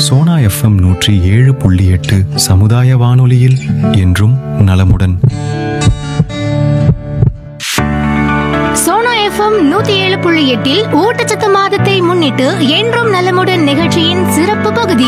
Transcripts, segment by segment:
Sona FM நூற்றி ஏழு புள்ளி எட்டு சமுதாய வானொலியில் என்றும் நலமுடன் சோனா எஃப்எம் நூத்தி ஏழு புள்ளி எட்டில் ஊட்டச்சத்து மாதத்தை முன்னிட்டு என்றும் நலமுடன் நிகழ்ச்சியின் சிறப்பு பகுதி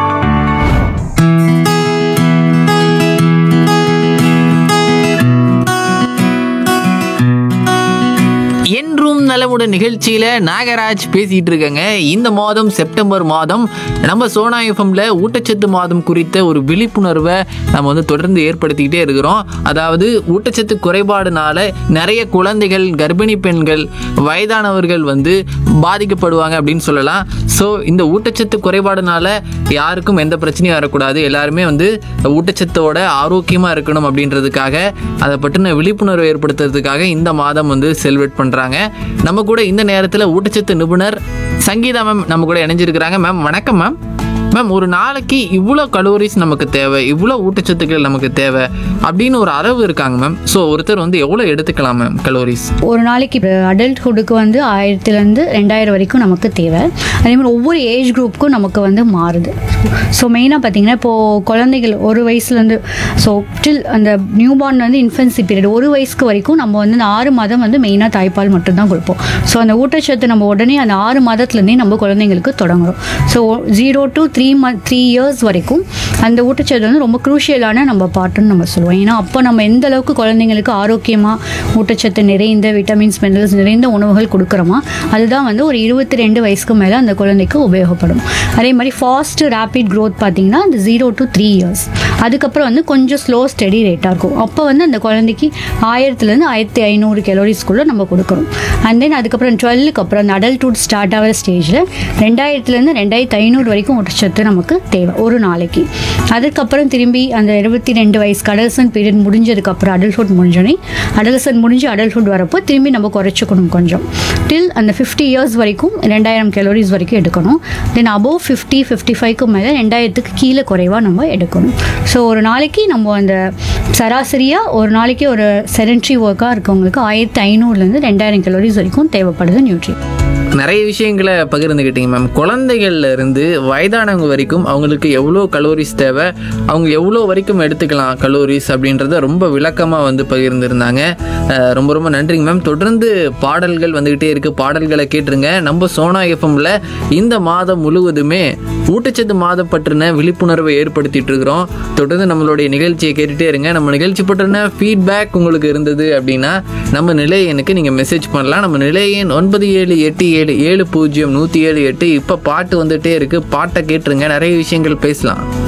என்றும் நலமுடன் நிகழ்ச்சியில நாகராஜ் பேசிட்டு இருக்கேங்க இந்த மாதம் செப்டம்பர் மாதம் நம்ம சோனா எஃப்எம்ல ஊட்டச்சத்து மாதம் குறித்த ஒரு விழிப்புணர்வை நம்ம வந்து தொடர்ந்து ஏற்படுத்திக்கிட்டே இருக்கிறோம் அதாவது ஊட்டச்சத்து குறைபாடுனால நிறைய குழந்தைகள் கர்ப்பிணி பெண்கள் வயதானவர்கள் வந்து பாதிக்கப்படுவாங்க அப்படின்னு சொல்லலாம் ஸோ இந்த ஊட்டச்சத்து குறைபாடுனால யாருக்கும் எந்த பிரச்சனையும் வரக்கூடாது எல்லாருமே வந்து ஊட்டச்சத்தோட ஆரோக்கியமாக இருக்கணும் அப்படின்றதுக்காக அதை பற்றின விழிப்புணர்வு ஏற்படுத்துறதுக்காக இந்த மாதம் வந்து செலிப்ரேட் பண்ணுறாங்க நம்ம கூட இந்த நேரத்தில் ஊட்டச்சத்து நிபுணர் சங்கீதா மேம் நம்ம கூட இணைஞ்சிருக்கிறாங்க மேம் வணக்கம் மேம் மேம் ஒரு நாளைக்கு இவ்வளோ கலோரிஸ் நமக்கு தேவை இவ்வளோ ஊட்டச்சத்துக்கள் நமக்கு தேவை அப்படின்னு ஒரு அளவு இருக்காங்க மேம் ஸோ ஒருத்தர் வந்து எவ்வளோ எடுத்துக்கலாம் மேம் கலோரிஸ் ஒரு நாளைக்கு அடல்ட்ஹுட்டுக்கு வந்து ஆயிரத்துலேருந்து ரெண்டாயிரம் வரைக்கும் நமக்கு தேவை அதே மாதிரி ஒவ்வொரு ஏஜ் குரூப்புக்கும் நமக்கு வந்து மாறுது ஸோ மெயினாக பார்த்தீங்கன்னா இப்போது குழந்தைகள் ஒரு வயசுலேருந்து ஸோ டில் அந்த நியூ பார்ன் வந்து இன்ஃபென்சி பீரியட் ஒரு வயசுக்கு வரைக்கும் நம்ம வந்து அந்த ஆறு மாதம் வந்து மெயினாக தாய்ப்பால் மட்டும்தான் கொடுப்போம் ஸோ அந்த ஊட்டச்சத்து நம்ம உடனே அந்த ஆறு மாதத்துலேருந்தே நம்ம குழந்தைங்களுக்கு தொடங்குறோம் so zero to three month three years வரைக்கும் அந்த ஊட்டச்சத்து வந்து ரொம்ப குரூஷியலான நம்ம பாட்டுன்னு நம்ம சொல்லுவோம் ஏன்னா அப்போ நம்ம எந்த அளவுக்கு குழந்தைங்களுக்கு ஆரோக்கியமாக ஊட்டச்சத்து நிறைந்த விட்டமின்ஸ் மினரல்ஸ் நிறைந்த உணவுகள் கொடுக்குறோமா அதுதான் வந்து ஒரு இருபத்தி ரெண்டு வயசுக்கு மேலே அந்த குழந்தைக்கு உபயோகப்படும் அதே மாதிரி ஃபாஸ்ட் ரேபிட் growth பார்த்தீங்கன்னா அந்த ஜீரோ டு த்ரீ இயர்ஸ் அதுக்கப்புறம் வந்து கொஞ்சம் ஸ்லோ ஸ்டடி ரேட்டாக இருக்கும் அப்போ வந்து அந்த குழந்தைக்கு ஆயிரத்துலேருந்து ஆயிரத்தி ஐநூறு கெலோரிஸ்குள்ளே நம்ம கொடுக்குறோம் அண்ட் தென் அதுக்கப்புறம் டுவெல்லுக்கு அப்புறம் அந்த அடல்ட்ஹுட் ஸ்டார்ட் ஆகிற ஸ்டேஜில் ரெண்டாயிரத்துலேருந்து ரெண்டாயிரத்தி ஐநூறு வரைக்கும் ஊட்டச்சத்து நமக்கு தேவை ஒரு நாளைக்கு அதுக்கப்புறம் திரும்பி அந்த இருபத்தி ரெண்டு வயசு கடல்சன் பீரியட் முடிஞ்சதுக்கப்புறம் அடல்ட்ஹுட் முடிஞ்சோடனே அடல்சன் முடிஞ்சு அடல்ட்ஹுட் வரப்போ திரும்பி நம்ம குறைச்சிக்கணும் கொஞ்சம் டில் அந்த ஃபிஃப்டி இயர்ஸ் வரைக்கும் ரெண்டாயிரம் கலோரிஸ் வரைக்கும் எடுக்கணும் தென் அபோவ் ஃபிஃப்டி ஃபிஃப்டி ஃபைவ்க்கு மேலே ரெண்டாயிரத்துக்கு கீழே குறைவாக நம்ம எடுக்கணும் ஸோ ஒரு நாளைக்கு நம்ம அந்த சராசரியாக ஒரு நாளைக்கு ஒரு செடன்ட்ரி ஒர்க்காக இருக்கவங்களுக்கு ஆயிரத்தி ஐநூறுலேருந்து ரெண்டாயிரம் கலோரிஸ் வரைக்கும் தேவைப்படுது நியூட்ரி நிறைய விஷயங்களை பகிர்ந்துக்கிட்டீங்க மேம் குழந்தைகள்ல இருந்து வயதானவங்க வரைக்கும் அவங்களுக்கு எவ்வளோ கலோரிஸ் தேவை அவங்க எவ்வளோ வரைக்கும் எடுத்துக்கலாம் கலோரிஸ் அப்படின்றத ரொம்ப விளக்கமாக வந்து பகிர்ந்துருந்தாங்க அஹ் ரொம்ப ரொம்ப நன்றிங்க மேம் தொடர்ந்து பாடல்கள் வந்துக்கிட்டே இருக்கு பாடல்களை கேட்டுருங்க நம்ம சோனா எஃப்எம்ல இந்த மாதம் முழுவதுமே ஊட்டச்சத்து மாதம் பற்றின விழிப்புணர்வை ஏற்படுத்திட்டு இருக்கிறோம் தொடர்ந்து நம்மளுடைய நிகழ்ச்சியை கேட்டுட்டே இருங்க நம்ம நிகழ்ச்சி பற்றின ஃபீட்பேக் உங்களுக்கு இருந்தது அப்படின்னா நம்ம நிலையனுக்கு நீங்கள் மெசேஜ் பண்ணலாம் நம்ம நிலையன் ஒன்பது ஏழு எட்டு ஏழு ஏழு பூஜ்ஜியம் நூற்றி ஏழு எட்டு இப்போ பாட்டு வந்துட்டே இருக்கு பாட்டை கேட்டுருங்க நிறைய விஷயங்கள் பேசலாம்